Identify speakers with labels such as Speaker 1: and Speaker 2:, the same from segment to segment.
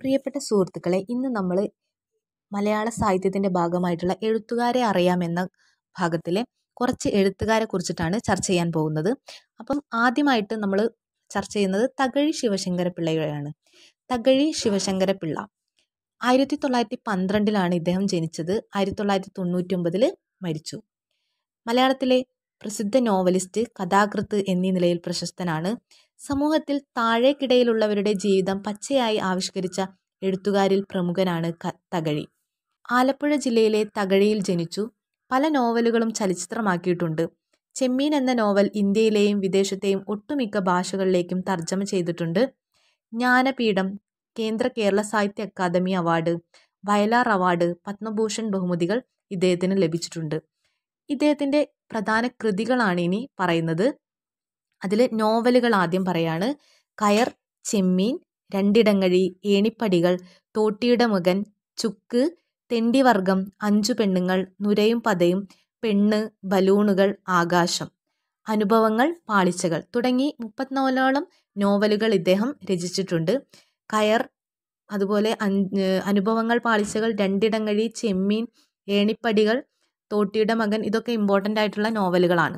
Speaker 1: പ്രിയപ്പെട്ട സുഹൃത്തുക്കളെ ഇന്ന് നമ്മൾ മലയാള സാഹിത്യത്തിൻ്റെ ഭാഗമായിട്ടുള്ള എഴുത്തുകാരെ അറിയാമെന്ന ഭാഗത്തിലെ കുറച്ച് എഴുത്തുകാരെ കുറിച്ചിട്ടാണ് ചർച്ച ചെയ്യാൻ പോകുന്നത് അപ്പം ആദ്യമായിട്ട് നമ്മൾ ചർച്ച ചെയ്യുന്നത് തകഴി ശിവശങ്കര പിള്ളയെയാണ് തകഴി ശിവശങ്കര പിള്ള ആയിരത്തി തൊള്ളായിരത്തി പന്ത്രണ്ടിലാണ് ഇദ്ദേഹം ജനിച്ചത് ആയിരത്തി തൊള്ളായിരത്തി തൊണ്ണൂറ്റി ഒമ്പതിൽ മരിച്ചു മലയാളത്തിലെ പ്രസിദ്ധ നോവലിസ്റ്റ് കഥാകൃത്ത് എന്നീ നിലയിൽ പ്രശസ്തനാണ് സമൂഹത്തിൽ താഴേക്കിടയിലുള്ളവരുടെ ജീവിതം പച്ചയായി ആവിഷ്കരിച്ച എഴുത്തുകാരിൽ പ്രമുഖനാണ് ക തകഴി ആലപ്പുഴ ജില്ലയിലെ തകഴിയിൽ ജനിച്ചു പല നോവലുകളും ചലച്ചിത്രമാക്കിയിട്ടുണ്ട് ചെമ്മീൻ എന്ന നോവൽ ഇന്ത്യയിലെയും വിദേശത്തെയും ഒട്ടുമിക്ക ഭാഷകളിലേക്കും തർജ്ജമ ചെയ്തിട്ടുണ്ട് ജ്ഞാനപീഠം കേന്ദ്ര കേരള സാഹിത്യ അക്കാദമി അവാർഡ് വയലാർ അവാർഡ് പത്മഭൂഷൺ ബഹുമതികൾ ഇദ്ദേഹത്തിന് ലഭിച്ചിട്ടുണ്ട് ഇദ്ദേഹത്തിൻ്റെ പ്രധാന കൃതികളാണ് ഇനി പറയുന്നത് അതിൽ നോവലുകൾ ആദ്യം പറയാണ് കയർ ചെമ്മീൻ രണ്ടിടങ്ങഴി ഏണിപ്പടികൾ തോട്ടിയുടെ മകൻ ചുക്ക് തെണ്ടിവർഗം അഞ്ചു പെണ്ണുങ്ങൾ നുരയും പതയും പെണ്ണ് ബലൂണുകൾ ആകാശം അനുഭവങ്ങൾ പാളിച്ചകൾ തുടങ്ങി മുപ്പത്തിനാലോളം നോവലുകൾ ഇദ്ദേഹം രചിച്ചിട്ടുണ്ട് കയർ അതുപോലെ അഞ്ച് അനുഭവങ്ങൾ പാളിച്ചകൾ രണ്ടിടങ്ങഴി ചെമ്മീൻ ഏണിപ്പടികൾ തോട്ടിയുടെ മകൻ ഇതൊക്കെ ഇമ്പോർട്ടൻ്റ് ആയിട്ടുള്ള നോവലുകളാണ്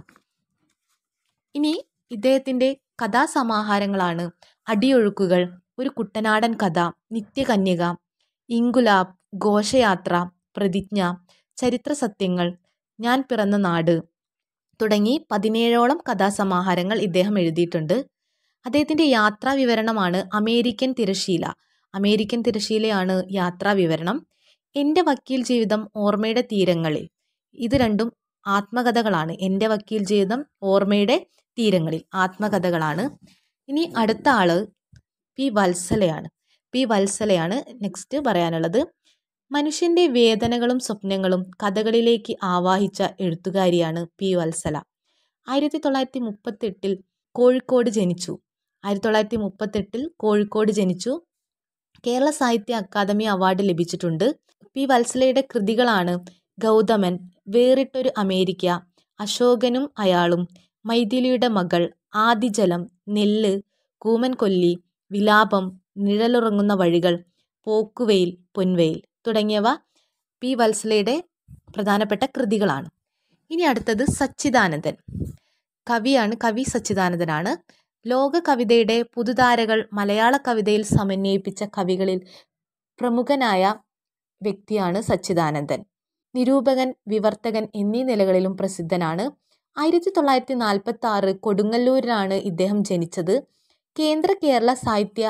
Speaker 1: ഇനി ഇദ്ദേഹത്തിൻ്റെ കഥാസമാഹാരങ്ങളാണ് അടിയൊഴുക്കുകൾ ഒരു കുട്ടനാടൻ കഥ നിത്യകന്യക ഇങ്കുലാബ് ഘോഷയാത്ര പ്രതിജ്ഞ ചരിത്ര സത്യങ്ങൾ ഞാൻ പിറന്ന നാട് തുടങ്ങി പതിനേഴോളം കഥാസമാഹാരങ്ങൾ ഇദ്ദേഹം എഴുതിയിട്ടുണ്ട് അദ്ദേഹത്തിൻ്റെ യാത്രാ വിവരണമാണ് അമേരിക്കൻ തിരശീല അമേരിക്കൻ തിരശീലയാണ് യാത്രാ വിവരണം എൻ്റെ വക്കീൽ ജീവിതം ഓർമ്മയുടെ തീരങ്ങളിൽ ഇത് രണ്ടും ആത്മകഥകളാണ് എൻ്റെ വക്കീൽ ജീവിതം ഓർമ്മയുടെ തീരങ്ങളിൽ ആത്മകഥകളാണ് ഇനി അടുത്ത ആള് പി വത്സലയാണ് പി വത്സലയാണ് നെക്സ്റ്റ് പറയാനുള്ളത് മനുഷ്യൻ്റെ വേദനകളും സ്വപ്നങ്ങളും കഥകളിലേക്ക് ആവാഹിച്ച എഴുത്തുകാരിയാണ് പി വത്സല ആയിരത്തി തൊള്ളായിരത്തി മുപ്പത്തെട്ടിൽ കോഴിക്കോട് ജനിച്ചു ആയിരത്തി തൊള്ളായിരത്തി മുപ്പത്തെട്ടിൽ കോഴിക്കോട് ജനിച്ചു കേരള സാഹിത്യ അക്കാദമി അവാർഡ് ലഭിച്ചിട്ടുണ്ട് പി വത്സലയുടെ കൃതികളാണ് ഗൗതമൻ വേറിട്ടൊരു അമേരിക്ക അശോകനും അയാളും മൈഥിലിയുടെ മകൾ ആദിജലം നെല്ല് കൂമൻ കൊല്ലി വിലാപം നിഴലുറങ്ങുന്ന വഴികൾ പോക്കുവെയിൽ പൊൻവെയിൽ തുടങ്ങിയവ പി വത്സലയുടെ പ്രധാനപ്പെട്ട കൃതികളാണ് ഇനി അടുത്തത് സച്ചിദാനന്ദൻ കവിയാണ് കവി സച്ചിദാനന്ദനാണ് ലോക കവിതയുടെ പുതുതാരകൾ മലയാള കവിതയിൽ സമന്വയിപ്പിച്ച കവികളിൽ പ്രമുഖനായ വ്യക്തിയാണ് സച്ചിദാനന്ദൻ നിരൂപകൻ വിവർത്തകൻ എന്നീ നിലകളിലും പ്രസിദ്ധനാണ് ആയിരത്തി തൊള്ളായിരത്തി നാൽപ്പത്തി ആറ് കൊടുങ്ങല്ലൂരിലാണ് ഇദ്ദേഹം ജനിച്ചത് കേന്ദ്ര കേരള സാഹിത്യ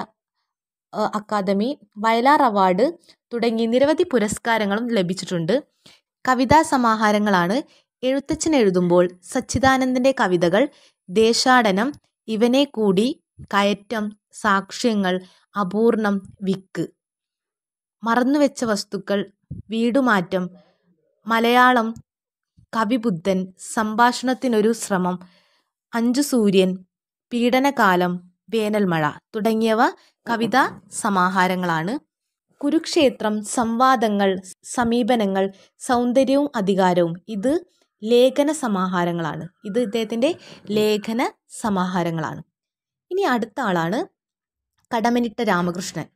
Speaker 1: അക്കാദമി വയലാർ അവാർഡ് തുടങ്ങി നിരവധി പുരസ്കാരങ്ങളും ലഭിച്ചിട്ടുണ്ട് കവിതാ സമാഹാരങ്ങളാണ് എഴുത്തച്ഛൻ എഴുതുമ്പോൾ സച്ചിദാനന്ദൻ്റെ കവിതകൾ ദേശാടനം ഇവനെ കൂടി കയറ്റം സാക്ഷ്യങ്ങൾ അപൂർണം വിക്ക് മറന്നുവെച്ച വസ്തുക്കൾ വീടുമാറ്റം മലയാളം കവിബുദ്ധൻ സംഭാഷണത്തിനൊരു ശ്രമം അഞ്ചു സൂര്യൻ പീഡനകാലം വേനൽമഴ തുടങ്ങിയവ കവിതാ സമാഹാരങ്ങളാണ് കുരുക്ഷേത്രം സംവാദങ്ങൾ സമീപനങ്ങൾ സൗന്ദര്യവും അധികാരവും ഇത് ലേഖന സമാഹാരങ്ങളാണ് ഇത് ഇദ്ദേഹത്തിൻ്റെ ലേഖന സമാഹാരങ്ങളാണ് ഇനി അടുത്ത ആളാണ് കടമനിട്ട രാമകൃഷ്ണൻ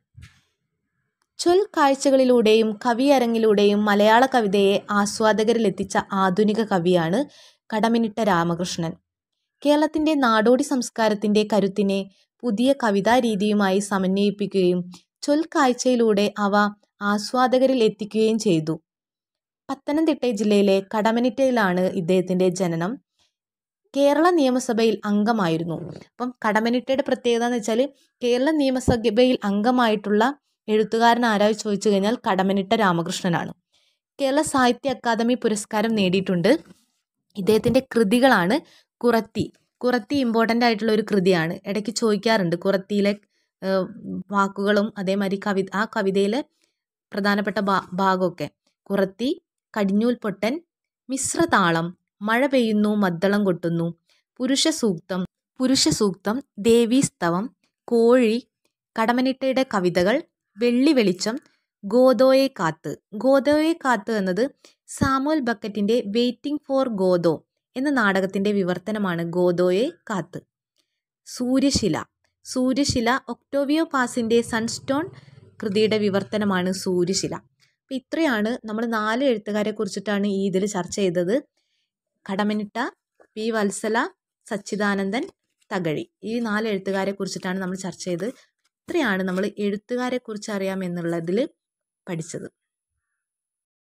Speaker 1: ചൊൽ കാഴ്ചകളിലൂടെയും കവിയരങ്ങിലൂടെയും മലയാള കവിതയെ ആസ്വാദകരിലെത്തിച്ച ആധുനിക കവിയാണ് കടമനിട്ട രാമകൃഷ്ണൻ കേരളത്തിൻ്റെ നാടോടി സംസ്കാരത്തിൻ്റെ കരുത്തിനെ പുതിയ കവിതാ രീതിയുമായി സമന്വയിപ്പിക്കുകയും ചൊൽ കാഴ്ചയിലൂടെ അവ ആസ്വാദകരിൽ എത്തിക്കുകയും ചെയ്തു പത്തനംതിട്ട ജില്ലയിലെ കടമനിട്ടയിലാണ് ഇദ്ദേഹത്തിൻ്റെ ജനനം കേരള നിയമസഭയിൽ അംഗമായിരുന്നു അപ്പം കടമനിട്ടയുടെ പ്രത്യേകത എന്ന് വെച്ചാൽ കേരള നിയമസഭയിൽ അംഗമായിട്ടുള്ള എഴുത്തുകാരൻ ആരായി ചോദിച്ചു കഴിഞ്ഞാൽ കടമനിട്ട രാമകൃഷ്ണനാണ് കേരള സാഹിത്യ അക്കാദമി പുരസ്കാരം നേടിയിട്ടുണ്ട് ഇദ്ദേഹത്തിൻ്റെ കൃതികളാണ് കുറത്തി കുറത്തി ഇമ്പോർട്ടൻ്റ് ആയിട്ടുള്ള ഒരു കൃതിയാണ് ഇടയ്ക്ക് ചോദിക്കാറുണ്ട് കുറത്തിയിലെ വാക്കുകളും അതേമാതിരി കവി ആ കവിതയിലെ പ്രധാനപ്പെട്ട ഭാ ഭാഗമൊക്കെ കുറത്തി കടിഞ്ഞൂൽ പൊട്ടൻ മിശ്രതാളം മഴ പെയ്യുന്നു മദ്ദളം കൊട്ടുന്നു പുരുഷ സൂക്തം പുരുഷ സൂക്തം ദേവീസ്തവം കോഴി കടമനിട്ടയുടെ കവിതകൾ വെള്ളി വെളിച്ചം ഗോദോയെ കാത്ത് ഗോദോയെ കാത്ത് എന്നത് സാമുവൽ ബക്കറ്റിൻ്റെ വെയിറ്റിംഗ് ഫോർ ഗോദോ എന്ന നാടകത്തിൻ്റെ വിവർത്തനമാണ് ഗോദോയെ കാത്ത് സൂര്യശില സൂര്യശില ഒക്ടോവിയോ പാസിൻ്റെ സൺസ്റ്റോൺ കൃതിയുടെ വിവർത്തനമാണ് സൂര്യശില അപ്പോൾ ഇത്രയാണ് നമ്മൾ നാല് എഴുത്തുകാരെ കുറിച്ചിട്ടാണ് ഈ ഇതിൽ ചർച്ച ചെയ്തത് കടമനിട്ട പി വത്സല സച്ചിദാനന്ദൻ തകഴി ഈ നാല് എഴുത്തുകാരെ കുറിച്ചിട്ടാണ് നമ്മൾ ചർച്ച ചെയ്തത് ഇത്രയാണ് നമ്മൾ എഴുത്തുകാരെ കുറിച്ച് അറിയാം എന്നുള്ളതിൽ പഠിച്ചത്